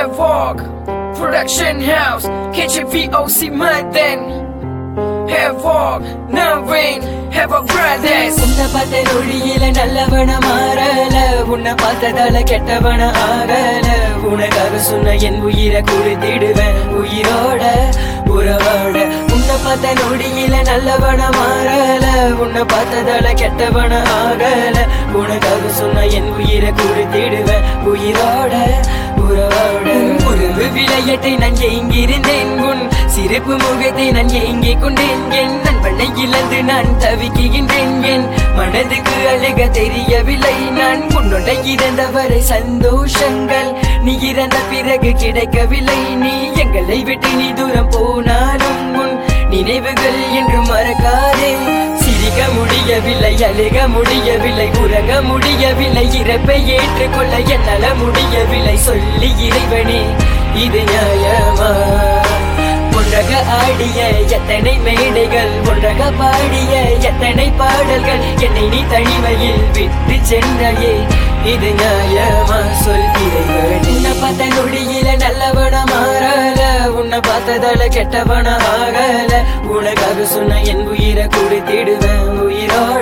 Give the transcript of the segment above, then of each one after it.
Havoc Production House KHVOC Madan Havoc Naveen Havoc Brothers உன்னை பார்த்த நொடியில நல்லவன மாறல உன்னை பார்த்ததால கெட்டவன ஆகல உனக்காக சொன்ன என் உயிரை கொடுத்திடுவேன் உயிரோட உறவோட உன்னை பார்த்த நொடியில நல்லவன மாறல உன்னை பார்த்ததால கெட்டவன ஆகல உனக்காக சொன்ன என் உயிரை கொடுத்திடுவேன் உயிரோட உறவோட உறவு விளையாட்டை நான் எங்கிருந்தேன் உன் சிறப்பு முகத்தை நான் ஏங்கி கொண்டேன் என் நண்பனை இழந்து நான் தவிக்கின்றேன் என் மனதுக்கு அழக தெரியவில்லை நான் உன்னோட இறந்தவரை சந்தோஷங்கள் நீ இறந்த பிறகு கிடைக்கவில்லை நீ எங்களை விட்டு நீ தூரம் போனாலும் உன் நினைவுகள் என்று மறக்காதே சிரிக்க முடியவில்லை அழுக முடியவில்லை உறங்க முடியவில்லை இறப்பை ஏற்றுக்கொள்ள என்னால முடியவில்லை சொல்லி இறைவனே இது நியாயமா ஒன்றாக ஆடிய எத்தனை மேடைகள் ஒன்றாக பாடிய எத்தனை பாடல்கள் என்னை நீ தனிமையில் விட்டு சென்றையே இது நியாயமா சொல்கிறேன் உன்னை பார்த்த நொடியில நல்லவன மாறல உன்னை பார்த்ததால கெட்டவன ஆகல உனக்காக சொன்ன என் உயிரை கொடுத்திடுவேன் உயிரோட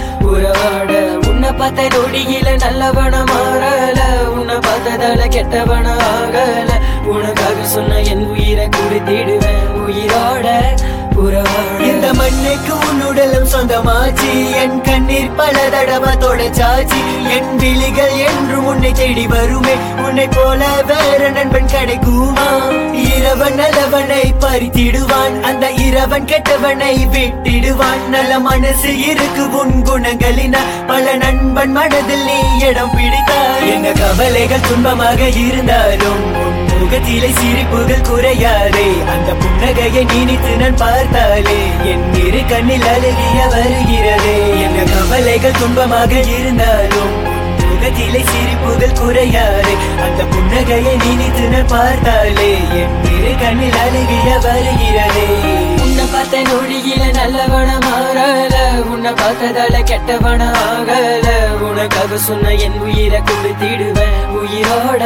உறவாட உன்னை பார்த்த நொடியில நல்லவன மாறல உன்னை பார்த்ததால கெட்டவன ஆகல உனக்காக சொன்ன என் உயிரை கொடுத்திடுவேன் உயிரோட உறவாட இந்த மண்ணுக்கு உன்னுடலும் சொந்தமாச்சு என் கண்ணீர் பல தடவை தொடச்சாச்சு என் விழிகள் என்றும் உன்னை தேடி வருமே உன்னை போல வேற நண்பன் கிடைக்குமா இரவன் நல்லவனை பறித்திடுவான் அந்த இரவன் கெட்டவனை விட்டிடுவான் நல்ல மனசு இருக்கு உன் குணங்களினால் பல நண்பன் மனதில் நீ இடம் பிடித்தாய் என்ன கவலைகள் துன்பமாக இருந்தாலும் உன் முகத்திலே சிரிப்புகள் குறையாதே அந்த புன்னகையை நினைத்து நான் பார்த்தாலே என் இரு கண்ணில் அழுகிய வருகிறதே என்ன கவலைகள் துன்பமாக இருந்தாலும் உன் முகத்திலே சிரிப்புகள் குறையாதே அந்த புன்னகையை நினைத்து நான் பார்த்தாலே என் இரு கண்ணில் அழுகிய வருகிறதே உன்னை பார்த்த நொடியில நல்லவன மாறல உன்னை பார்த்ததால கெட்டவன ஆகல உனக்காக சொன்ன என் உயிரை கொடுத்திடுவேன் உயிரோட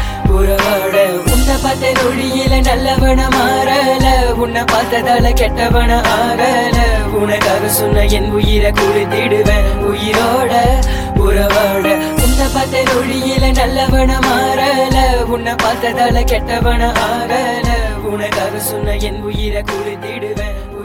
உறவோட உன்னை பார்த்த நொடியில நல்லவன மாறல உன்னை பார்த்ததால கெட்டவன ஆகல உனக்காக சொன்ன என் உயிரை கொடுத்திடுவேன் உயிரோட உறவோட உன்னை பார்த்த நொடியில நல்லவன மாறல உன்னை பார்த்ததால கெட்டவன ஆகல உனக்காக சொன்ன என் உயிரை கொடுத்திடுவேன்